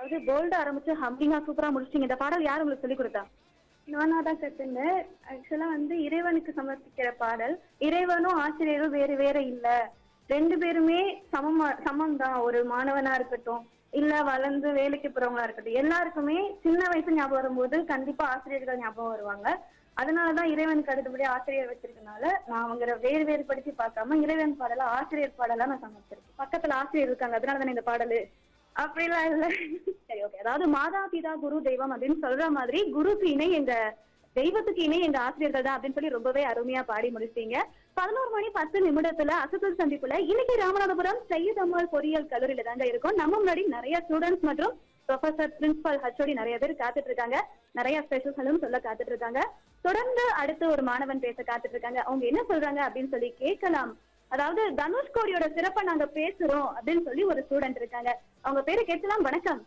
அதாவது போல்டா ஆரம்பிச்சு ஹம்மிங்கா சூப்பரா முடிச்சிட்டீங்க இந்த பாடல் யார் உங்களுக்கு சொல்லி கொடுத்தா நானா தான் கத்துனேன் ஆக்சுவலா வந்து இறைவனுக்கு சமர்ப்பிக்கிற பாடல் இறைவனும் ஆசிரியரும் வேறு வேற இல்ல ரெண்டு பேருமே சமமா சமம் தான் ஒரு மாணவனா இருக்கட்டும் இல்ல வளர்ந்து வேலைக்கு போறவங்களா இருக்கட்டும் எல்லாருக்குமே சின்ன வயசு ஞாபகம் வரும்போது கண்டிப்பா ஆசிரியர்கள் ஞாபகம் வருவாங்க அதனாலதான் இறைவனுக்கு அடுத்தபடி ஆசிரியர் வச்சிருக்கனால நான் அவங்க வேறு வேறுபடுத்தி பார்க்காம இறைவன் பாடல ஆசிரியர் பாடலா நான் சமர்ப்பிச்சிருக்கேன் பக்கத்துல ஆசிரியர் இருக்காங்க அதனால தானே இந்த பாடலு அப்படிலாம் இல்ல சரி ஓகே அதாவது மாதா பிதா குரு தெய்வம் அப்படின்னு சொல்ற மாதிரி குருக்கு இணை எங்க தெய்வத்துக்கு இணை எங்க ஆசிரியர்கள் தான் அப்படின்னு சொல்லி ரொம்பவே அருமையா பாடி முடிச்சிட்டீங்க பதினோரு மணி பத்து நிமிடத்துல அசத்தல் சந்திப்புல இன்னைக்கு ராமநாதபுரம் சையத் அம்மாள் பொறியியல் கல்லூரியில தாங்க இருக்கும் நம்ம முன்னாடி நிறைய ஸ்டூடெண்ட்ஸ் மற்றும் ப்ரொஃபசர் பிரின்சிபல் ஹச்ஓடி நிறைய பேர் காத்துட்டு இருக்காங்க நிறைய ஸ்பெஷல்களும் சொல்ல காத்துட்டு இருக்காங்க தொடர்ந்து அடுத்து ஒரு மாணவன் பேச காத்துட்டு இருக்காங்க அவங்க என்ன சொல்றாங்க அப்படின்னு சொல்லி கேட்கலாம் அதாவது தனுஷ்கோடியோட சிறப்பை நாங்க பேசுறோம் அப்படின்னு சொல்லி ஒரு ஸ்டூடெண்ட் இருக்காங்க அவங்க பேரு கேட்கலாம் வணக்கம்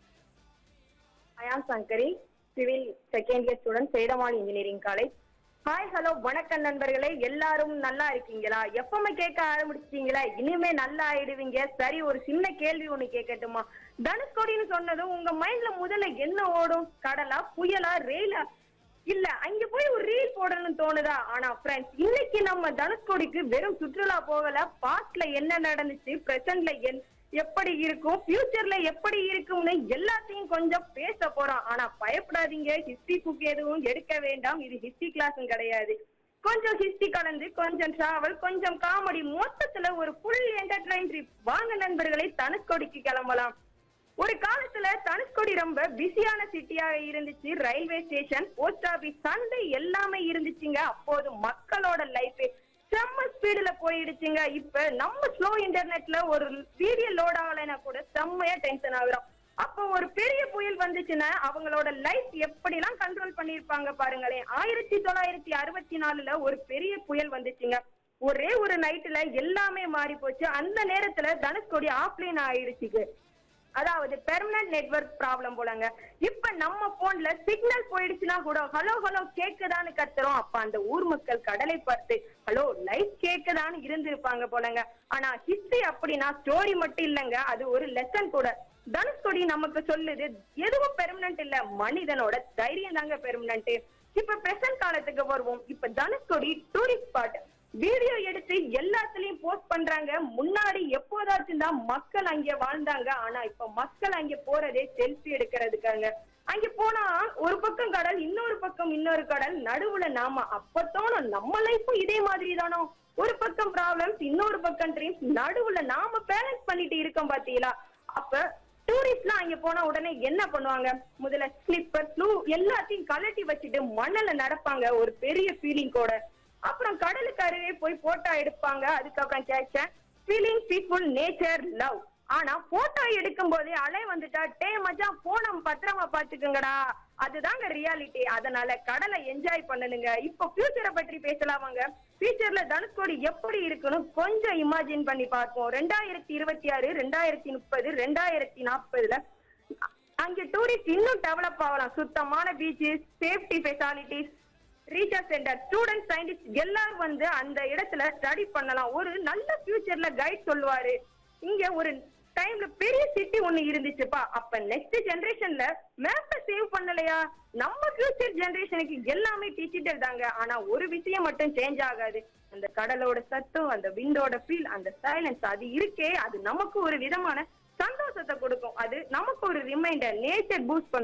I'm Sankari civil second year student சேடமான் இன்ஜினியரிங் காலேஜ் ஹாய் ஹலோ வணக்கம் நண்பர்களே எல்லாரும் நல்லா இருக்கீங்களா எப்பவுமே கேட்க ஆரம்பிச்சிட்டீங்களா இனிமே நல்லா ஆயிடுவீங்க சரி ஒரு சின்ன கேள்வி ஒண்ணு கேட்கட்டுமா தனுஷ்கோடின்னு சொன்னதும் உங்க மைண்ட்ல முதல்ல என்ன ஓடும் கடலா புயலா ரெயிலா இல்ல அங்க போய் ஒரு ரீல் போடணும்னு தோணுதா ஆனா ஃப்ரெண்ட்ஸ் இன்னைக்கு நம்ம தனுஷ்கோடிக்கு வெறும் சுற்றுலா போகல பாஸ்ட்ல என்ன நடந்துச்சு பிரசன்ட்ல என் எப்படி இருக்கும் ஃபியூச்சர்ல எப்படி இருக்கும்னு எல்லாத்தையும் கொஞ்சம் பேச போறோம் ஆனா பயப்படாதீங்க ஹிஸ்டரி புக் எதுவும் எடுக்க வேண்டாம் இது ஹிஸ்டரி கிளாஸும் கிடையாது கொஞ்சம் ஹிஸ்டரி கலந்து கொஞ்சம் டிராவல் கொஞ்சம் காமெடி மொத்தத்துல ஒரு ஃபுல் என்டர்டைன் ட்ரிப் வாங்க நண்பர்களை தனுஷ்கோடிக்கு கிளம்பலாம் ஒரு காலத்துல தனுஷ்கோடி ரொம்ப பிஸியான சிட்டியாக இருந்துச்சு ரயில்வே ஸ்டேஷன் போஸ்ட் ஆபீஸ் சந்தை எல்லாமே இருந்துச்சுங்க அப்போது மக்களோட லைஃப் செம்ம ஸ்பீடுல போயிடுச்சுங்க இப்ப நம்ம ஸ்லோ இன்டர்நெட்ல ஒரு வீடியோ லோட் ஆகலைன்னா கூட செம்மையா டென்ஷன் ஆகுறோம் அப்போ ஒரு பெரிய புயல் வந்துச்சுன்னா அவங்களோட லைஃப் எப்படிலாம் கண்ட்ரோல் பண்ணிருப்பாங்க பாருங்களேன் ஆயிரத்தி தொள்ளாயிரத்தி அறுபத்தி நாலுல ஒரு பெரிய புயல் வந்துச்சுங்க ஒரே ஒரு நைட்டுல எல்லாமே மாறி போச்சு அந்த நேரத்துல தனுஷ்கோடி ஆஃப்லைன் ஆயிடுச்சுங்க அதாவது பெர்மனன்ட் நெட்வொர்க் ப்ராப்ளம் போலங்க இப்ப நம்ம போன்ல சிக்னல் போயிடுச்சுன்னா கூட ஹலோ ஹலோ கேக்குதான்னு கத்துறோம் அப்ப அந்த ஊர் மக்கள் கடலை பார்த்து ஹலோ லைட் கேக்குதான்னு இருந்திருப்பாங்க போலங்க ஆனா ஹிஸ்டரி அப்படின்னா ஸ்டோரி மட்டும் இல்லைங்க அது ஒரு லெசன் கூட தனுஷ்கோடி நமக்கு சொல்லுது எதுவும் பெர்மனன்ட் இல்ல மனிதனோட தைரியம் தாங்க பெர்மனன்ட் இப்ப பிரசன்ட் காலத்துக்கு வருவோம் இப்ப தனுஷ்கோடி டூரிஸ்ட் ஸ்பாட் வீடியோ எடுத்து எல்லாத்துலயும் போஸ்ட் பண்றாங்க முன்னாடி எப்போதாச்சும் தான் மக்கள் அங்க வாழ்ந்தாங்க ஆனா இப்ப மக்கள் அங்க போறதே செல்ஃபி எடுக்கிறதுக்காங்க அங்க போனா ஒரு பக்கம் கடல் இன்னொரு பக்கம் இன்னொரு கடல் நடுவுல நாம அப்ப தோணும் நம்ம லைஃபும் இதே மாதிரி தானோ ஒரு பக்கம் ப்ராப்ளம்ஸ் இன்னொரு பக்கம் ட்ரீம்ஸ் நடுவுல நாம பேலன்ஸ் பண்ணிட்டு இருக்கோம் பாத்தீங்களா அப்ப டூரிஸ்ட்லாம் அங்க போனா உடனே என்ன பண்ணுவாங்க முதல்ல ஸ்லிப்பர் ப்ளூ எல்லாத்தையும் கலட்டி வச்சுட்டு மண்ணுல நடப்பாங்க ஒரு பெரிய ஃபீலிங்கோட அப்புறம் கடலுக்கு அருகே போய் போட்டோ எடுப்பாங்க அதுக்கப்புறம் caption feeling peaceful nature love ஆனா போட்டோ எடுக்கும் போதே அலை வந்துட்டா டே மச்சான் போன பத்திரமா பாத்துக்குங்கடா அதுதாங்க ரியாலிட்டி அதனால கடலை என்ஜாய் பண்ணணுங்க இப்போ ஃபியூச்சரை பற்றி பேசலாமாங்க ஃபியூச்சர்ல தனுஷ்கோடி எப்படி இருக்கணும் கொஞ்சம் இமேஜின் பண்ணி பார்ப்போம் ரெண்டாயிரத்தி இருபத்தி ஆறு ரெண்டாயிரத்தி முப்பது ரெண்டாயிரத்தி நாற்பதுல அங்க டூரிஸ்ட் இன்னும் டெவலப் ஆகலாம் சுத்தமான beaches safety facilities research centre student scientist எல்லாரும் வந்து அந்த இடத்துல ஸ்டடி பண்ணலாம் ஒரு நல்ல ஃபியூச்சர்ல கைட் சொல்லுவாரு இங்க ஒரு டைம்ல பெரிய சிட்டி ஒண்ணு இருந்துச்சுப்பா அப்ப நெக்ஸ்ட் ஜெனரேஷன்ல மேப்ப சேவ் பண்ணலையா நம்ம ஃபியூச்சர் ஜெனரேஷனுக்கு எல்லாமே டிஜிட்டல் தாங்க ஆனா ஒரு விஷயம் மட்டும் சேஞ்ச் ஆகாது அந்த கடலோட சத்தம் அந்த விண்டோட ஃபீல் அந்த சைலன்ஸ் அது இருக்கே அது நமக்கு ஒரு விதமான சந்தோஷத்தை கொடுக்கும் அது நமக்கு ஒரு ரிமைண்டர் நேச்சர் பூஸ்ட் பண்ணும்